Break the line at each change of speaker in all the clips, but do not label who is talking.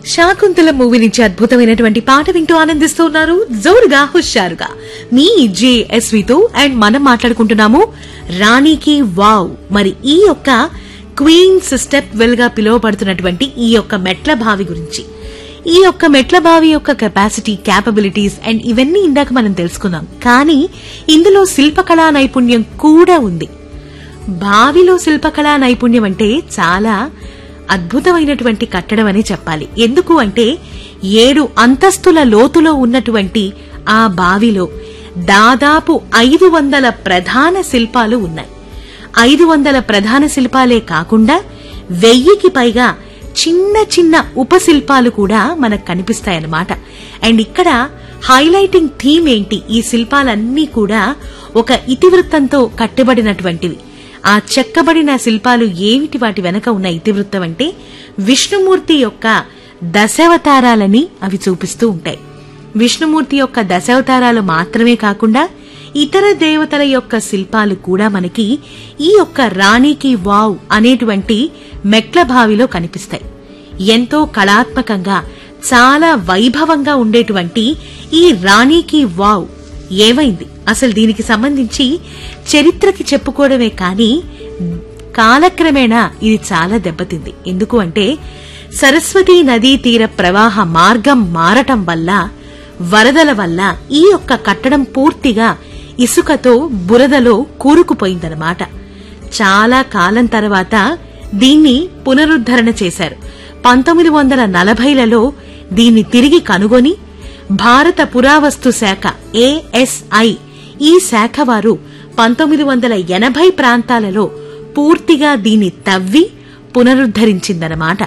శాకుంతల movie నుంచి అద్భుతమైనటువంటి పాట వింటూ ఆనందిస్తూ ఉన్నారు జోరుగా హుషారుగా మీ జేఎస్వితో అండ్ మనం మాట్లాడుకుంటున్నాము రాణికి వావ్ మరి ఈ యొక్క క్వీన్స్ స్టెప్ వెల్ గా పిలువబడుతున్నటువంటి ఈ యొక్క మెట్ల బావి గురించి ఈ యొక్క మెట్ల బావి యొక్క కెపాసిటీ క్యాపబిలిటీస్ అండ్ ఇవన్నీ ఇందాక మనం తెలుసుకున్నాం కానీ ఇందులో శిల్పకళా నైపుణ్యం కూడా ఉంది బావిలో శిల్పకళా నైపుణ్యం అంటే చాలా అద్భుతమైనటువంటి కట్టడం అని చెప్పాలి ఎందుకు అంటే ఏడు అంతస్తుల లోతులో ఉన్నటువంటి ఆ బావిలో దాదాపు ఐదు వందల ప్రధాన శిల్పాలు ఉన్నాయి ఐదు వందల ప్రధాన శిల్పాలే కాకుండా వెయ్యికి పైగా చిన్న చిన్న ఉపశిల్పాలు కూడా మనకు కనిపిస్తాయన్నమాట అండ్ ఇక్కడ హైలైటింగ్ థీమ్ ఏంటి ఈ శిల్పాలన్నీ కూడా ఒక ఇతివృత్తంతో కట్టబడినటువంటివి ఆ చెక్కబడిన శిల్పాలు ఏమిటి వాటి వెనక ఉన్న ఇతివృత్తం అంటే విష్ణుమూర్తి యొక్క దశావతారాలని అవి చూపిస్తూ ఉంటాయి విష్ణుమూర్తి యొక్క దశావతారాలు మాత్రమే కాకుండా ఇతర దేవతల యొక్క శిల్పాలు కూడా మనకి ఈ యొక్క రాణికి వావ్ అనేటువంటి మెట్ల బావిలో కనిపిస్తాయి ఎంతో కళాత్మకంగా చాలా వైభవంగా ఉండేటువంటి ఈ రాణికి వావ్ ఏమైంది అసలు దీనికి సంబంధించి చరిత్రకి చెప్పుకోవడమే కానీ కాలక్రమేణా ఇది చాలా దెబ్బతింది ఎందుకు అంటే సరస్వతీ నదీ తీర ప్రవాహ మార్గం మారటం వల్ల వరదల వల్ల ఈ యొక్క కట్టడం పూర్తిగా ఇసుకతో బురదలో కూరుకుపోయిందన్నమాట చాలా కాలం తర్వాత దీన్ని పునరుద్ధరణ చేశారు పంతొమ్మిది వందల నలభైలలో దీన్ని తిరిగి కనుగొని భారత పురావస్తు శాఖ ఏఎస్ఐ ఈ శాఖ వారు పంతొమ్మిది వందల ఎనభై ప్రాంతాలలో పూర్తిగా దీన్ని తవ్వి పునరుద్ధరించిందన్నమాట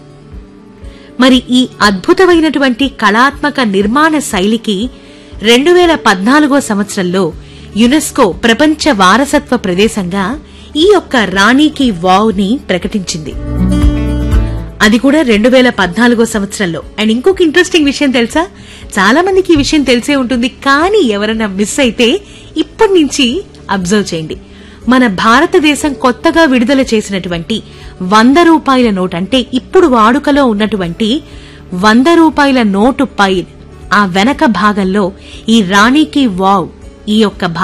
మరి ఈ అద్భుతమైనటువంటి కళాత్మక నిర్మాణ శైలికి రెండు వేల పద్నాలుగో సంవత్సరంలో యునెస్కో ప్రపంచ వారసత్వ ప్రదేశంగా ఈ యొక్క రాణికి వావ్ ని ప్రకటించింది అది కూడా రెండు వేల పద్నాలుగో సంవత్సరంలో అండ్ ఇంకొక ఇంట్రెస్టింగ్ విషయం తెలుసా చాలా మందికి ఈ విషయం తెలిసే ఉంటుంది కానీ ఎవరైనా మిస్ అయితే ఇప్పటి నుంచి అబ్జర్వ్ చేయండి మన భారతదేశం కొత్తగా విడుదల చేసినటువంటి వంద రూపాయల నోట్ అంటే ఇప్పుడు వాడుకలో ఉన్నటువంటి వంద రూపాయల నోటు పై ఆ వెనక భాగంలో ఈ రాణికి వావ్ ఈ యొక్క